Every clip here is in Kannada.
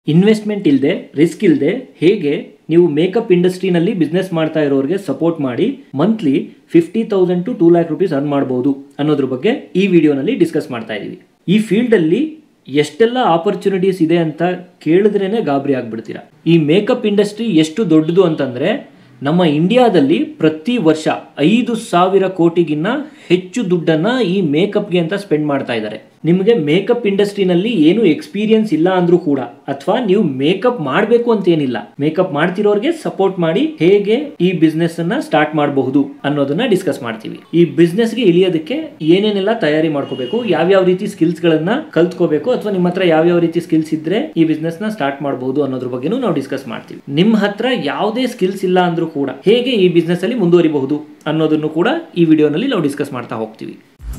ಇನ್ವೆಸ್ಟ್ಮೆಂಟ್ ಇಲ್ಲದೆ ರಿಸ್ಕ್ ಇಲ್ಲದೆ ಹೇಗೆ ನೀವು ಮೇಕಪ್ ಇಂಡಸ್ಟ್ರಿನಲ್ಲಿ ಬಿಸ್ನೆಸ್ ಮಾಡ್ತಾ ಇರೋರಿಗೆ ಸಪೋರ್ಟ್ ಮಾಡಿ monthly fifty thousand to two lakh rupees earn ಮಾಡ್ಬೋದು ಅನ್ನೋದ್ರ ಬಗ್ಗೆ ಈ ವಿಡಿಯೋನಲ್ಲಿ ಡಿಸ್ಕಸ್ ಮಾಡ್ತಾ ಇದ್ದೀವಿ ಈ ಫೀಲ್ಡಲ್ಲಿ ಎಷ್ಟೆಲ್ಲ ಆಪರ್ಚುನಿಟೀಸ್ ಇದೆ ಅಂತ ಕೇಳಿದ್ರೇನೆ ಗಾಬರಿ ಆಗ್ಬಿಡ್ತೀರಾ ಈ ಮೇಕಪ್ ಇಂಡಸ್ಟ್ರಿ ಎಷ್ಟು ದೊಡ್ಡದು ಅಂತಂದ್ರೆ ನಮ್ಮ ಇಂಡಿಯಾದಲ್ಲಿ ಪ್ರತಿ ವರ್ಷ ಐದು ಸಾವಿರ ಕೋಟಿಗಿನ್ನ ಹೆಚ್ಚು ದುಡ್ಡನ್ನ ಈ ಮೇಕಪ್ಗೆ ಅಂತ ಸ್ಪೆಂಡ್ ಮಾಡ್ತಾ ಇದ್ದಾರೆ ನಿಮಗೆ ಮೇಕಪ್ ಇಂಡಸ್ಟ್ರಿನಲ್ಲಿ ಏನು ಎಕ್ಸ್ಪೀರಿಯನ್ಸ್ ಇಲ್ಲ ಅಂದ್ರೂ ಕೂಡ ಅಥವಾ ನೀವು ಮೇಕಪ್ ಮಾಡಬೇಕು ಅಂತ ಏನಿಲ್ಲ ಮೇಕಪ್ ಮಾಡ್ತಿರೋರಿಗೆ ಸಪೋರ್ಟ್ ಮಾಡಿ ಹೇಗೆ ಈ ಬಿಸ್ನೆಸ್ ಅನ್ನ ಸ್ಟಾರ್ಟ್ ಮಾಡಬಹುದು ಅನ್ನೋದನ್ನ ಡಿಸ್ಕಸ್ ಮಾಡ್ತೀವಿ ಈ ಬಿಸ್ನೆಸ್ ಗೆ ಇಳಿಯೋದಕ್ಕೆ ಏನೇನೆಲ್ಲ ತಯಾರಿ ಮಾಡ್ಕೋಬೇಕು ಯಾವ್ಯಾವ ರೀತಿ ಸ್ಕಿಲ್ಸ್ ಗಳನ್ನ ಕಲ್ತ್ಕೋಬೇಕು ಅಥವಾ ನಿಮ್ಮ ಹತ್ರ ಯಾವ್ಯಾವ ರೀತಿ ಸ್ಕಿಲ್ಸ್ ಇದ್ರೆ ಈ ಬಿಸ್ನೆಸ್ ನ ಸ್ಟಾರ್ಟ್ ಮಾಡಬಹುದು ಅನ್ನೋದ್ರ ಬಗ್ಗೆನೂ ನಾವು ಡಿಸ್ಕಸ್ ಮಾಡ್ತೀವಿ ನಿಮ್ಮ ಹತ್ರ ಯಾವುದೇ ಸ್ಕಿಲ್ಸ್ ಇಲ್ಲ ಅಂದ್ರೂ ಕೂಡ ಹೇಗೆ ಈ ಬಿಸ್ನೆಸ್ ಅಲ್ಲಿ ಮುಂದುವರಿಬಹುದು ಅನ್ನೋದನ್ನು ಕೂಡ ಈ ವಿಡಿಯೋನಲ್ಲಿ ನಾವು ಡಿಸ್ಕಸ್ ಮಾಡ್ತಾ ಹೋಗ್ತೀವಿ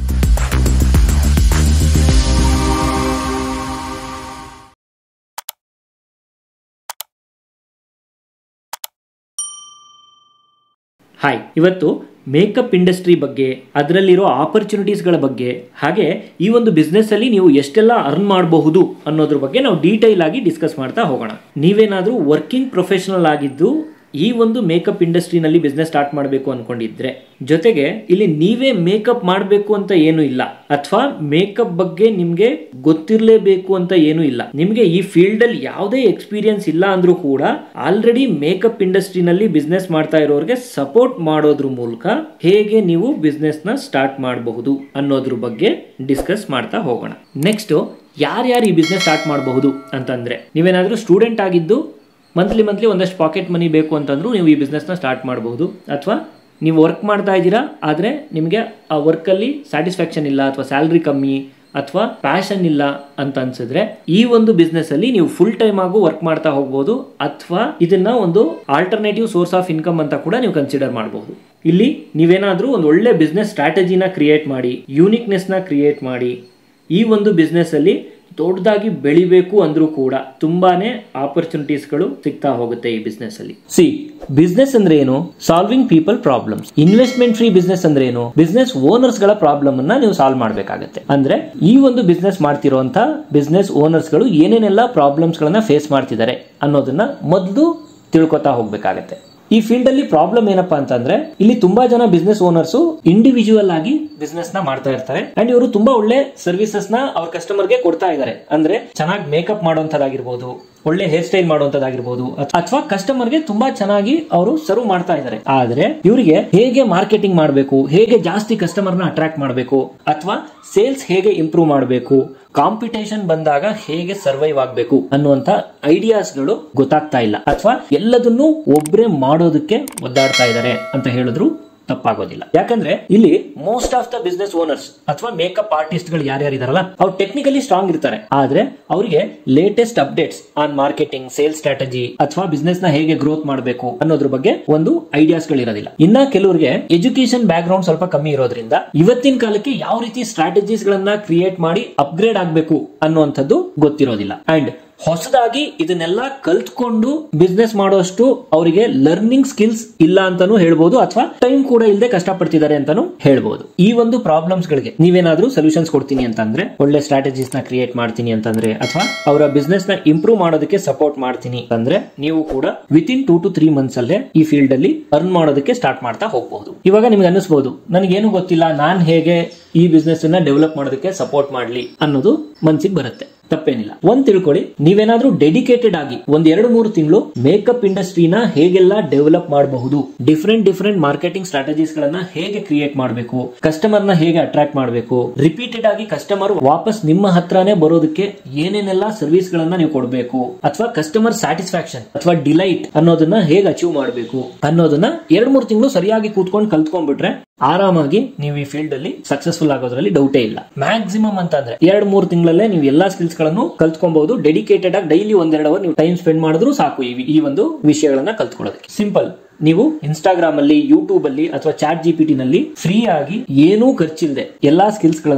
ಹಾಯ್ ಇವತ್ತು ಮೇಕಪ್ ಇಂಡಸ್ಟ್ರಿ ಬಗ್ಗೆ ಅದರಲ್ಲಿರೋ ಆಪರ್ಚುನಿಟೀಸ್ಗಳ ಬಗ್ಗೆ ಹಾಗೆ ಈ ಒಂದು ಬಿಸ್ನೆಸ್ ಅಲ್ಲಿ ನೀವು ಎಷ್ಟೆಲ್ಲ ಅರ್ನ್ ಮಾಡಬಹುದು ಅನ್ನೋದ್ರ ಬಗ್ಗೆ ನಾವು ಡೀಟೈಲ್ ಆಗಿ ಡಿಸ್ಕಸ್ ಮಾಡ್ತಾ ಹೋಗೋಣ ನೀವೇನಾದರೂ ವರ್ಕಿಂಗ್ ಪ್ರೊಫೆಷನಲ್ ಆಗಿದ್ದು ಈ ಒಂದು ಮೇಕಪ್ ಇಂಡಸ್ಟ್ರಿನಲ್ಲಿ ಬಿಸ್ನೆಸ್ ಸ್ಟಾರ್ಟ್ ಮಾಡಬೇಕು ಅನ್ಕೊಂಡಿದ್ರೆ ಜೊತೆಗೆ ಇಲ್ಲಿ ನೀವೇ ಮೇಕಪ್ ಮಾಡಬೇಕು ಅಂತ ಏನು ಇಲ್ಲ ಅಥವಾ ಮೇಕಪ್ ಬಗ್ಗೆ ನಿಮಗೆ ಗೊತ್ತಿರಲೇಬೇಕು ಅಂತ ಏನು ಇಲ್ಲ ನಿಮಗೆ ಈ ಫೀಲ್ಡ್ ಅಲ್ಲಿ ಯಾವುದೇ ಎಕ್ಸ್ಪೀರಿಯನ್ಸ್ ಇಲ್ಲ ಅಂದ್ರೂ ಕೂಡ ಆಲ್ರೆಡಿ ಮೇಕಪ್ ಇಂಡಸ್ಟ್ರಿನಲ್ಲಿ ಬಿಸ್ನೆಸ್ ಮಾಡ್ತಾ ಇರೋರಿಗೆ ಸಪೋರ್ಟ್ ಮಾಡೋದ್ರ ಮೂಲಕ ಹೇಗೆ ನೀವು ಬಿಸ್ನೆಸ್ ನ ಸ್ಟಾರ್ಟ್ ಮಾಡಬಹುದು ಅನ್ನೋದ್ರ ಬಗ್ಗೆ ಡಿಸ್ಕಸ್ ಮಾಡ್ತಾ ಹೋಗೋಣ ನೆಕ್ಸ್ಟ್ ಯಾರ್ಯಾರು ಈ ಬಿಸ್ನೆಸ್ ಸ್ಟಾರ್ಟ್ ಮಾಡಬಹುದು ಅಂತಂದ್ರೆ ನೀವೇನಾದ್ರೂ ಸ್ಟೂಡೆಂಟ್ ಆಗಿದ್ದು ಮಂತ್ಲಿ ಮಂತ್ಲಿ ಒಂದಷ್ಟು ಪಾಕೆಟ್ ಮನಿ ಬೇಕು ಅಂತಂದ್ರೂ ನೀವು ಈ ಬಿಸ್ನೆಸ್ನ ಸ್ಟಾರ್ಟ್ ಮಾಡಬಹುದು ಅಥವಾ ನೀವು ವರ್ಕ್ ಮಾಡ್ತಾ ಇದ್ದೀರಾ ಆದರೆ ನಿಮಗೆ ಆ ವರ್ಕಲ್ಲಿ ಸ್ಯಾಟಿಸ್ಫ್ಯಾಕ್ಷನ್ ಇಲ್ಲ ಅಥವಾ ಸ್ಯಾಲ್ರಿ ಕಮ್ಮಿ ಅಥವಾ ಪ್ಯಾಷನ್ ಇಲ್ಲ ಅಂತ ಅನ್ಸಿದ್ರೆ ಈ ಒಂದು ಬಿಸ್ನೆಸ್ ಅಲ್ಲಿ ನೀವು ಫುಲ್ ಟೈಮ್ ಆಗು ವರ್ಕ್ ಮಾಡ್ತಾ ಹೋಗ್ಬೋದು ಅಥವಾ ಇದನ್ನ ಒಂದು ಆಲ್ಟರ್ನೇಟಿವ್ ಸೋರ್ಸ್ ಆಫ್ ಇನ್ಕಮ್ ಅಂತ ಕೂಡ ನೀವು ಕನ್ಸಿಡರ್ ಮಾಡಬಹುದು ಇಲ್ಲಿ ನೀವೇನಾದ್ರೂ ಒಂದು ಒಳ್ಳೆ ಬಿಸ್ನೆಸ್ ಸ್ಟ್ರಾಟಜಿನ ಕ್ರಿಯೇಟ್ ಮಾಡಿ ಯೂನಿಕ್ನೆಸ್ನ ಕ್ರಿಯೇಟ್ ಮಾಡಿ ಈ ಒಂದು ಬಿಸ್ನೆಸ್ ಅಲ್ಲಿ ದೊಡ್ಡದಾಗಿ ಬೆಳಿಬೇಕು ಅಂದ್ರೂ ಕೂಡ ತುಂಬಾನೇ ಆಪರ್ಚುನಿಟೀಸ್ಗಳು ಸಿಗ್ತಾ ಹೋಗುತ್ತೆ ಈ ಬಿಸ್ನೆಸ್ ಅಲ್ಲಿ ಸಿ ಬಿಸ್ನೆಸ್ ಅಂದ್ರೆ ಏನು solving people problems investment free business ಅಂದ್ರೆ ಏನು ಬಿಸ್ನೆಸ್ ಓನರ್ಸ್ ಗಳ ಪ್ರಾಬ್ಲಮ್ ಅನ್ನ ನೀವು ಸಾಲ್ವ್ ಮಾಡಬೇಕಾಗತ್ತೆ ಅಂದ್ರೆ ಈ ಒಂದು ಬಿಸ್ನೆಸ್ ಮಾಡ್ತಿರೋಂತ ಬಿಸ್ನೆಸ್ ಓನರ್ಸ್ ಗಳು ಏನೇನೆಲ್ಲ ಪ್ರಾಬ್ಲಮ್ಸ್ ಗಳನ್ನ ಫೇಸ್ ಮಾಡ್ತಿದ್ದಾರೆ ಅನ್ನೋದನ್ನ ಮೊದಲು ತಿಳ್ಕೊತಾ ಹೋಗ್ಬೇಕಾಗತ್ತೆ ಈ ಫೀಲ್ಡ್ ಅಲ್ಲಿ ಪ್ರಾಬ್ಲಮ್ ಏನಪ್ಪಾ ಅಂತಂದ್ರೆ ಇಲ್ಲಿ ತುಂಬಾ ಜನ ಬಿಸ್ನೆಸ್ ಓನರ್ಸ್ ಇಂಡಿವಿಜುವಲ್ ಆಗಿ ಬಿಸ್ನೆಸ್ ನ ಮಾಡ್ತಾ ಇರ್ತಾರೆ ಅಂಡ್ ಇವರು ತುಂಬಾ ಒಳ್ಳೆ ಸರ್ವಿಸಸ್ ನ ಅವ್ರ ಕಸ್ಟಮರ್ ಗೆ ಕೊಡ್ತಾ ಇದ್ದಾರೆ ಅಂದ್ರೆ ಚೆನ್ನಾಗಿ ಮೇಕಪ್ ಮಾಡುವಂತದ್ದಾಗಿರ್ಬೋದು ಒಳ್ಳೆ ಹೇರ್ ಸ್ಟೈಲ್ ಮಾಡುವಂತದ್ದಾಗಿರ್ಬೋದು ಅಥವಾ ಕಸ್ಟಮರ್ ಗೆ ತುಂಬಾ ಚೆನ್ನಾಗಿ ಅವರು ಸರ್ವ್ ಮಾಡ್ತಾ ಇದ್ದಾರೆ ಆದ್ರೆ ಇವರಿಗೆ ಹೇಗೆ ಮಾರ್ಕೆಟಿಂಗ್ ಮಾಡಬೇಕು ಹೇಗೆ ಜಾಸ್ತಿ ಕಸ್ಟಮರ್ ನ ಅಟ್ರಾಕ್ಟ್ ಮಾಡಬೇಕು ಅಥವಾ ಸೇಲ್ಸ್ ಹೇಗೆ ಇಂಪ್ರೂವ್ ಮಾಡಬೇಕು ಕಾಂಪಿಟೇಷನ್ ಬಂದಾಗ ಹೇಗೆ ಸರ್ವೈವ್ ಆಗಬೇಕು ಅನ್ನುವಂತ ಐಡಿಯಾಸ್ಗಳು ಗೊತ್ತಾಗ್ತಾ ಇಲ್ಲ ಅಥವಾ ಎಲ್ಲದನ್ನು ಒಬ್ಬರೇ ಮಾಡೋದಕ್ಕೆ ಒದ್ದಾಡ್ತಾ ಇದ್ದಾರೆ ಅಂತ ಹೇಳಿದ್ರು ತಪ್ಪಾಗೋದಿಲ್ಲ ಯಾಕಂದ್ರೆ ಇಲ್ಲಿ most of the business owners ಅಥವಾ ಮೇಕಪ್ ಆರ್ಟಿಸ್ಟ್ ಗಳು ಯಾರ್ಯಾರು ಇದಾರಲ್ಲ ಅವ್ರು ಟೆಕ್ನಿಕಲಿ ಸ್ಟ್ರಾಂಗ್ ಇರ್ತಾರೆ ಆದ್ರೆ ಅವರಿಗೆ latest updates on marketing sales strategy ಅಥವಾ ಬಿಸ್ನೆಸ್ ನ ಹೇಗೆ ಗ್ರೋತ್ ಮಾಡಬೇಕು ಅನ್ನೋದ್ರ ಬಗ್ಗೆ ಒಂದು ಐಡಿಯಾಸ್ ಗಳಿರೋದಿಲ್ಲ ಇನ್ನ ಕೆಲವರಿಗೆ ಎಜುಕೇಶನ್ ಬ್ಯಾಕ್ ಗ್ರೌಂಡ್ ಸ್ವಲ್ಪ ಕಮ್ಮಿ ಇರೋದ್ರಿಂದ ಇವತ್ತಿನ ಕಾಲಕ್ಕೆ ಯಾವ ರೀತಿ ಸ್ಟ್ರಾಟಜೀಸ್ ಗಳನ್ನ ಕ್ರಿಯೇಟ್ ಮಾಡಿ ಅಪ್ಗ್ರೇಡ್ ಆಗಬೇಕು ಅನ್ನುವಂಥದ್ದು ಗೊತ್ತಿರೋದಿಲ್ಲ ಅಂಡ್ ಹೊಸದಾಗಿ ಇದನ್ನೆಲ್ಲ ಕಲ್ತ್ಕೊಂಡು ಬಿಸ್ನೆಸ್ ಮಾಡೋಷ್ಟು ಅವರಿಗೆ ಲರ್ನಿಂಗ್ ಸ್ಕಿಲ್ಸ್ ಇಲ್ಲ ಅಂತಾನು ಹೇಳ್ಬೋದು ಅಥವಾ ಟೈಮ್ ಕೂಡ ಇಲ್ಲದೆ ಕಷ್ಟಪಡ್ತಿದ್ದಾರೆ ಅಂತಾನು ಹೇಳ್ಬೋದು ಈ ಒಂದು ಪ್ರಾಬ್ಲಮ್ಸ್ ಗಳಿಗೆ ನೀವೇನಾದ್ರೂ ಸೊಲ್ಯೂಷನ್ಸ್ ಕೊಡ್ತೀನಿ ಅಂತಂದ್ರೆ ಒಳ್ಳೆ ಸ್ಟ್ರಾಟಜೀಸ್ ನ ಕ್ರಿಯೇಟ್ ಮಾಡ್ತೀನಿ ಅಂತಂದ್ರೆ ಅಥವಾ ಅವರ ಬಿಸ್ನೆಸ್ ನ ಇಂಪ್ರೂವ್ ಮಾಡೋದಕ್ಕೆ ಸಪೋರ್ಟ್ ಮಾಡ್ತೀನಿ ಅಂದ್ರೆ ನೀವು ಕೂಡ within two to three months ಅಲ್ಲೇ ಈ ಫೀಲ್ಡ್ ಅಲ್ಲಿ ಅರ್ನ್ ಮಾಡೋದಕ್ಕೆ ಸ್ಟಾರ್ಟ್ ಮಾಡ್ತಾ ಹೋಗಬಹುದು ಇವಾಗ ನಿಮ್ಗೆ ಅನಿಸ್ಬಹುದು ನನಗೇನು ಗೊತ್ತಿಲ್ಲ ನಾನ್ ಹೇಗೆ ಈ ಬಿಸ್ನೆಸ್ ಅನ್ನ ಡೆವಲಪ್ ಮಾಡೋದಕ್ಕೆ ಸಪೋರ್ಟ್ ಮಾಡ್ಲಿ ಅನ್ನೋದು ಮನ್ಸಿಗೆ ಬರುತ್ತೆ ತಪ್ಪೇನಿಲ್ಲ ಒಂದ್ ತಿಳ್ಕೊಳ್ಳಿ ನೀವೇನಾದ್ರೂ ಡೆಡಿಕೇಟೆಡ್ ಆಗಿ ಒಂದ್ ಎರಡು ಮೂರು ತಿಂಗಳು ಮೇಕಪ್ ಇಂಡಸ್ಟ್ರಿನ ಹೇಗೆಲ್ಲ ಡೆವಲಪ್ ಮಾಡಬಹುದು ಡಿಫ್ರೆಂಟ್ ಡಿಫ್ರೆಂಟ್ ಮಾರ್ಕೆಟಿಂಗ್ ಸ್ಟ್ರಾಟಜೀಸ್ ಗಳನ್ನ ಹೇಗೆ ಕ್ರಿಯೇಟ್ ಮಾಡಬೇಕು ಕಸ್ಟಮರ್ ನ ಹೇಗೆ ಅಟ್ರಾಕ್ಟ್ ಮಾಡಬೇಕು ರಿಪೀಟೆಡ್ ಆಗಿ ಕಸ್ಟಮರ್ ವಾಪಸ್ ನಿಮ್ಮ ಹತ್ರನೇ ಬರೋದಕ್ಕೆ ಏನೇನೆಲ್ಲ ಸರ್ವಿಸ್ ಗಳನ್ನ ನೀವು ಕೊಡಬೇಕು ಅಥವಾ ಕಸ್ಟಮರ್ ಸ್ಯಾಟಿಸ್ಫ್ಯಾಕ್ಷನ್ ಅಥವಾ ಡಿಲೈಟ್ ಅನ್ನೋದನ್ನ ಹೇಗೆ ಅಚೀವ್ ಮಾಡಬೇಕು ಅನ್ನೋದನ್ನ ಎರಡ್ ಮೂರು ತಿಂಗಳು ಸರಿಯಾಗಿ ಕೂತ್ಕೊಂಡು ಕಲ್ತ್ಕೊಂಡ್ಬಿಟ್ರೆ ಆರಾಮಾಗಿ ನೀವು ಈ ಫೀಲ್ಡ್ ಅಲ್ಲಿ ಸಕ್ಸಸ್ಫುಲ್ ಆಗೋದ್ರಲ್ಲಿ ಡೌಟೇ ಇಲ್ಲ ಮ್ಯಾಕ್ಸಿಮಮ್ ಅಂತ ಅಂದ್ರೆ ಎರಡ್ ಮೂರು ತಿಂಗಳಲ್ಲೇ ನೀವು ಎಲ್ಲಾ ಸ್ಕಿಲ್ಸ್ ಗಳನ್ನು ಕಲ್ತ್ಕೊಬಹುದು ಡೆಡಿಕೇಟೆಡ್ ಆಗಿ ಡೈಲಿ ಒಂದೆರಡು ಅವರ್ ನೀವು ಟೈಮ್ ಸ್ಪೆಂಡ್ ಮಾಡಿದ್ರು ಸಾಕು ಈ ಈ ಒಂದು ವಿಷಯಗಳನ್ನ ಕಲ್ತ್ಕೊಳ್ಳೋದಕ್ಕೆ ಸಿಂಪಲ್ ನೀವು ಇನ್ಸ್ಟಾಗ್ರಾಮ್ ಅಲ್ಲಿ ಯೂಟ್ಯೂಬ್ ಅಲ್ಲಿ ಅಥವಾ ಚಾಟ್ ಜಿ ಪಿ ಟಿ ನಲ್ಲಿ ಫ್ರೀ ಆಗಿ ಏನೂ ಖರ್ಚಿಲ್ಲದೆ ಎಲ್ಲಾ ಸ್ಕಿಲ್ಸ್ ಗಳನ್ನು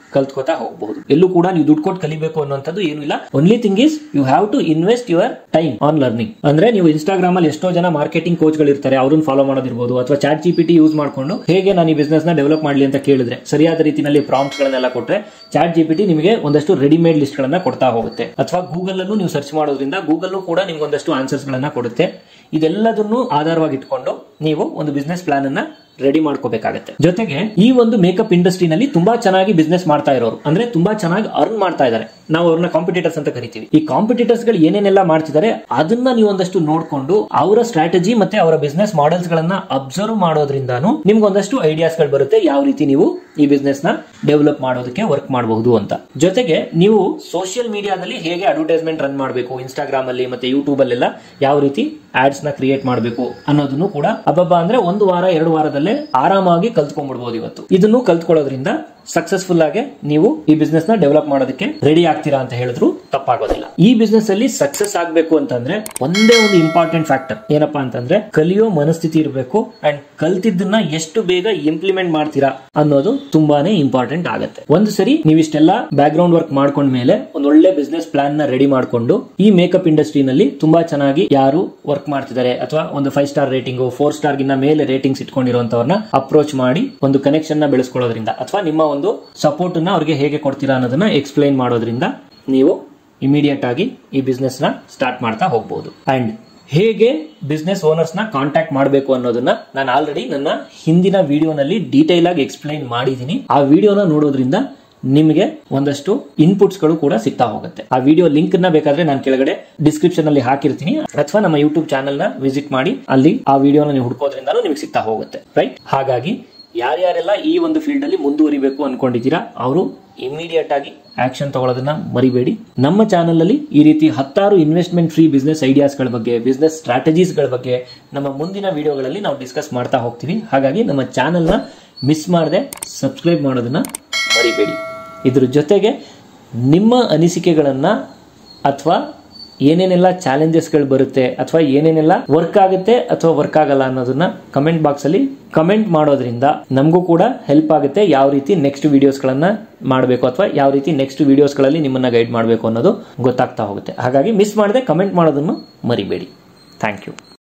ಕಲ್ತ್ಕೋತಾ ಹೋಗಬಹುದು ಎಲ್ಲೂ ಕೂಡ ನೀವು ದುಡ್ಡು ಕೊಟ್ಟು ಕಲಿಬೇಕು ಅನ್ನೋಂಥದ್ದು ಏನು ಇಲ್ಲ only thing is you have to invest your time on learning ಅಂದ್ರೆ ನೀವು ಇನ್ಸ್ಟಾಗ್ರಾಮ್ ಅಲ್ಲಿ ಎಷ್ಟೋ ಜನ ಮಾರ್ಕೆಟಿಂಗ್ ಕೋಚ್ ಗಳು ಇರ್ತಾರೆ ಅವ್ರನ್ನ ಫಾಲೋ ಮಾಡೋದಿರ್ಬೋದು ಅಥವಾ chat G P T use ಮಾಡ್ಕೊಂಡು ಹೇಗೆ ನಾನು ಈ ಬಿಸ್ನೆಸ್ ನ ಡೆವಲಪ್ ಮಾಡಲಿ ಅಂತ ಕೇಳಿದ್ರೆ ಸರಿಯಾದ ರೀತಿಯಲ್ಲಿ ಪ್ರಾಂಪ್ಟ್ ಗಳನ್ನೆಲ್ಲ ಕೊಟ್ರೆ ಚಾಟ್ ಜಿ ಪಿ ಟಿ ನಿಮಗೆ ಒಂದಷ್ಟು ರೆಡಿಮೇಡ್ ಲಿಸ್ಟ್ ಗಳನ್ನ ಕೊಡ್ತಾ ಹೋಗುತ್ತೆ ಅಥವಾ ಗೂಗಲ್ ಅಲ್ಲೂ ನೀವು ಸರ್ಚ್ ಮಾಡೋದ್ರಿಂದ ಗೂಗಲ್ ಕೂಡ ನಿಮ್ಗೆ ಒಂದಷ್ಟು ಆನ್ಸರ್ಸ್ ಗಳನ್ನ ಕೊಡುತ್ತೆ ಇದೆಲ್ಲದನ್ನು ಆಧಾರವಾಗಿ ಇಟ್ಕೊಂಡು ನೀವು ಒಂದು ಬಿಸ್ನೆಸ್ ಪ್ಲಾನ್ ಅನ್ನ ರೆಡಿ ಮಾಡ್ಕೋಬೇಕಾಗತ್ತೆ ಜೊತೆಗೆ ಈ ಒಂದು ಮೇಕಪ್ ಇಂಡಸ್ಟ್ರಿನಲ್ಲಿ ತುಂಬಾ ಚೆನ್ನಾಗಿ ಬಿಸ್ನೆಸ್ ಮಾಡ್ತಾ ಇರೋರು ಅಂದ್ರೆ ತುಂಬಾ ಚೆನ್ನಾಗಿ ಅರ್ನ್ ಮಾಡ್ತಾ ಇದ್ದಾರೆ ನಾವು ಅವ್ರನ್ನ ಕಾಂಪಿಟೇಟರ್ಸ್ ಅಂತ ಕರಿತೀವಿ ಈ ಕಾಂಪಿಟೇಟರ್ಸ್ ಗಳು ಏನೇನೆಲ್ಲ ಮಾಡ್ತಿದ್ದಾರೆ ಅದನ್ನ ನೀವು ಒಂದಷ್ಟು ನೋಡ್ಕೊಂಡು ಅವರ ಸ್ಟ್ರಾಟಜಿ ಮತ್ತೆ ಅವರ ಬಿಸ್ನೆಸ್ ಮಾಡೆಲ್ಸ್ ಗಳನ್ನ ಅಬ್ಸರ್ವ್ ಮಾಡೋದ್ರಿಂದಾನು ನಿಮ್ಗೆ ಒಂದಷ್ಟು ಐಡಿಯಾಸ್ ಗಳು ಬರುತ್ತೆ ಯಾವ ರೀತಿ ನೀವು ಈ ಬಿಸ್ನೆಸ್ ನ ಡೆವಲಪ್ ಮಾಡೋದಕ್ಕೆ ವರ್ಕ್ ಮಾಡಬಹುದು ಅಂತ ಜೊತೆಗೆ ನೀವು ಸೋಷಿಯಲ್ ಮೀಡಿಯಾದಲ್ಲಿ ಹೇಗೆ ಅಡ್ವರ್ಟೈಸ್ಮೆಂಟ್ ರನ್ ಮಾಡಬೇಕು ಇನ್ಸ್ಟಾಗ್ರಾಮ್ ಅಲ್ಲಿ ಮತ್ತೆ ಯೂಟ್ಯೂಬ್ ಅಲ್ಲೆಲ್ಲ ಯಾವ ರೀತಿ ಆಡ್ಸ್ ನ ಕ್ರಿಯೇಟ್ ಮಾಡಬೇಕು ಅನ್ನೋದನ್ನು ಕೂಡ ಅಬ್ಬಬ್ಬ ಅಂದ್ರೆ ಒಂದು ವಾರ ಎರಡು ವಾರದಲ್ಲೇ ಆರಾಮಾಗಿ ಕಲ್ತ್ಕೊಂಡ್ಬಿಡ್ಬೋದು ಇವತ್ತು ಇದನ್ನು ಕಲ್ತ್ಕೊಳ್ಳೋದ್ರಿಂದ ಸಕ್ಸಸ್ಫುಲ್ ಆಗಿ ನೀವು ಈ ಬಿಸ್ನೆಸ್ ನ ಡೆವಲಪ್ ಮಾಡೋದಕ್ಕೆ ರೆಡಿ ಆಗ್ತೀರಾ ಅಂತ ಹೇಳಿದ್ರು ತಪ್ಪಾಗೋದಿಲ್ಲ ಈ ಬಿಸ್ನೆಸ್ ಅಲ್ಲಿ ಸಕ್ಸಸ್ ಆಗ್ಬೇಕು ಅಂತಂದ್ರೆ ಒಂದೇ ಒಂದು ಇಂಪಾರ್ಟೆಂಟ್ ಫ್ಯಾಕ್ಟರ್ ಏನಪ್ಪಾ ಅಂತಂದ್ರೆ ಕಲಿಯೋ ಮನಸ್ಥಿತಿ ಇರಬೇಕು ಅಂಡ್ ಕಲ್ತಿದ್ದನ್ನ ಎಷ್ಟು ಬೇಗ ಇಂಪ್ಲಿಮೆಂಟ್ ಮಾಡ್ತೀರಾ ಅನ್ನೋದು ತುಂಬಾನೇ ಇಂಪಾರ್ಟೆಂಟ್ ಆಗುತ್ತೆ ಒಂದು ಸರಿ ನೀವು ಇಷ್ಟೆಲ್ಲ ಬ್ಯಾಕ್ ಗ್ರೌಂಡ್ ವರ್ಕ್ ಮಾಡ್ಕೊಂಡ್ಮೇಲೆ ಒಂದು ಒಳ್ಳೆ ಬಿಸ್ನೆಸ್ ಪ್ಲಾನ್ ನ ರೆಡಿ ಮಾಡ್ಕೊಂಡು ಈ ಮೇಕಪ್ ಇಂಡಸ್ಟ್ರಿನಲ್ಲಿ ತುಂಬಾ ಚೆನ್ನಾಗಿ ಯಾರು ವರ್ಕ್ ಮಾಡ್ತಿದ್ದಾರೆ ಅಥವಾ ಒಂದು five star rating four star ಗಿನ್ನ ಮೇಲೆ ರೇಟಿಂಗ್ಸ್ ಇಟ್ಕೊಂಡಿರುವಂತವ್ರನ್ನ ಅಪ್ರೋಚ್ ಮಾಡಿ ಒಂದು ಕನೆಕ್ಷನ್ ನ ಬೆಳೆಸ್ಕೊಳ್ಳೋದ್ರಿಂದ ಅಥವಾ ನಿಮ್ಮ ಒಂದು ಸಪೋರ್ಟ್ ನ ಅವ್ರಿಗೆ ಹೇಗೆ ಕೊಡ್ತೀರಾ ಅನ್ನೋದನ್ನ ಎಕ್ಸ್ಪ್ಲೈನ್ ಮಾಡೋದ್ರಿಂದ ನೀವು ಇಮಿಡಿಯೇಟ್ ಆಗಿ ಈ ಬಿಸ್ನೆಸ್ ನ ಸ್ಟಾರ್ಟ್ ಮಾಡ್ತಾ ಹೋಗ್ಬೋದು ಅಂಡ್ ಹೇಗೆ ಬಿಸ್ನೆಸ್ ಓನರ್ಸ್ ನ ಕಾಂಟ್ಯಾಕ್ಟ್ ಮಾಡಬೇಕು ಅನ್ನೋದನ್ನ ನಾನು ಆಲ್ರೆಡಿ ನನ್ನ ಹಿಂದಿನ ವಿಡಿಯೋನಲ್ಲಿ ಡೀಟೇಲ್ ಆಗಿ ಎಕ್ಸ್ಪ್ಲೈನ್ ಮಾಡಿದ್ದೀನಿ ಆ ವಿಡಿಯೋನ ನೋಡೋದ್ರಿಂದ ನಿಮಗೆ ಒಂದಷ್ಟು ಇನ್ಪುಟ್ಸ್ ಗಳು ಕೂಡ ಸಿಗ್ತಾ ಹೋಗುತ್ತೆ ಆ ವಿಡಿಯೋ ಲಿಂಕ್ ನ ಬೇಕಾದ್ರೆ ನಾನು ಕೆಳಗಡೆ ಡಿಸ್ಕ್ರಿಪ್ಷನ್ ಅಲ್ಲಿ ಹಾಕಿರ್ತೀನಿ ಅಥವಾ ನಮ್ಮ ಯೂಟ್ಯೂಬ್ ಚಾನಲ್ ನ ವಿಸಿಟ್ ಮಾಡಿ ಅಲ್ಲಿ ಆ ವಿಡಿಯೋನ ನೀವು ಹುಡ್ಕೋದ್ರಿಂದಲೂ ನಿಮಗೆ ಸಿಗ್ತಾ ಹೋಗುತ್ತೆ ರೈಟ್ ಹಾಗಾಗಿ ಯಾರ್ಯಾರೆಲ್ಲ ಈ ಒಂದು ಫೀಲ್ಡ್ ಅಲ್ಲಿ ಮುಂದುವರಿಬೇಕು ಅನ್ಕೊಂಡಿದ್ದೀರಾ ಅವರು ಇಮಿಡಿಯೇಟ್ ಆಗಿ ಆಕ್ಷನ್ ತಗೊಳ್ಳೋದನ್ನ ಮರಿಬೇಡಿ ನಮ್ಮ ಚಾನಲ್ ಅಲ್ಲಿ ಈ ರೀತಿ ಹತ್ತಾರು ಇನ್ವೆಸ್ಟ್ಮೆಂಟ್ ಫ್ರೀ ಬಿಸ್ನೆಸ್ ಐಡಿಯಾಸ್ ಗಳ ಬಗ್ಗೆ ಬಿಸ್ನೆಸ್ ಸ್ಟ್ರಾಟಜೀಸ್ ಗಳ ಬಗ್ಗೆ ನಮ್ಮ ಮುಂದಿನ ವಿಡಿಯೋಗಳಲ್ಲಿ ನಾವು ಡಿಸ್ಕಸ್ ಮಾಡ್ತಾ ಹೋಗ್ತೀವಿ ಹಾಗಾಗಿ ನಮ್ಮ ಚಾನಲ್ ನ ಮಿಸ್ ಮಾಡದೆ ಸಬ್ಸ್ಕ್ರೈಬ್ ಮಾಡೋದನ್ನ ಮರಿಬೇಡಿ ಇದ್ರ ಜೊತೆಗೆ ನಿಮ್ಮ ಅನಿಸಿಕೆಗಳನ್ನ ಅಥವಾ ಏನೇನೆಲ್ಲ ಚಾಲೆಂಜಸ್ಗಳು ಬರುತ್ತೆ ಅಥವಾ ಏನೇನೆಲ್ಲ ವರ್ಕ್ ಆಗುತ್ತೆ ಅಥವಾ ವರ್ಕ್ ಆಗಲ್ಲ ಅನ್ನೋದನ್ನ ಕಮೆಂಟ್ ಬಾಕ್ಸ್ ಅಲ್ಲಿ ಕಮೆಂಟ್ ಮಾಡೋದ್ರಿಂದ ನಮಗೂ ಕೂಡ ಹೆಲ್ಪ್ ಆಗುತ್ತೆ ಯಾವ ರೀತಿ ನೆಕ್ಸ್ಟ್ ವಿಡಿಯೋಸ್ಗಳನ್ನ ಮಾಡಬೇಕು ಅಥವಾ ಯಾವ ರೀತಿ ನೆಕ್ಸ್ಟ್ ವಿಡಿಯೋಸ್ಗಳಲ್ಲಿ ನಿಮ್ಮನ್ನ ಗೈಡ್ ಮಾಡಬೇಕು ಅನ್ನೋದು ಗೊತ್ತಾಗ್ತಾ ಹೋಗುತ್ತೆ ಹಾಗಾಗಿ ಮಿಸ್ ಮಾಡದೆ ಕಮೆಂಟ್ ಮಾಡೋದನ್ನು ಮರಿಬೇಡಿ ಥ್ಯಾಂಕ್ ಯು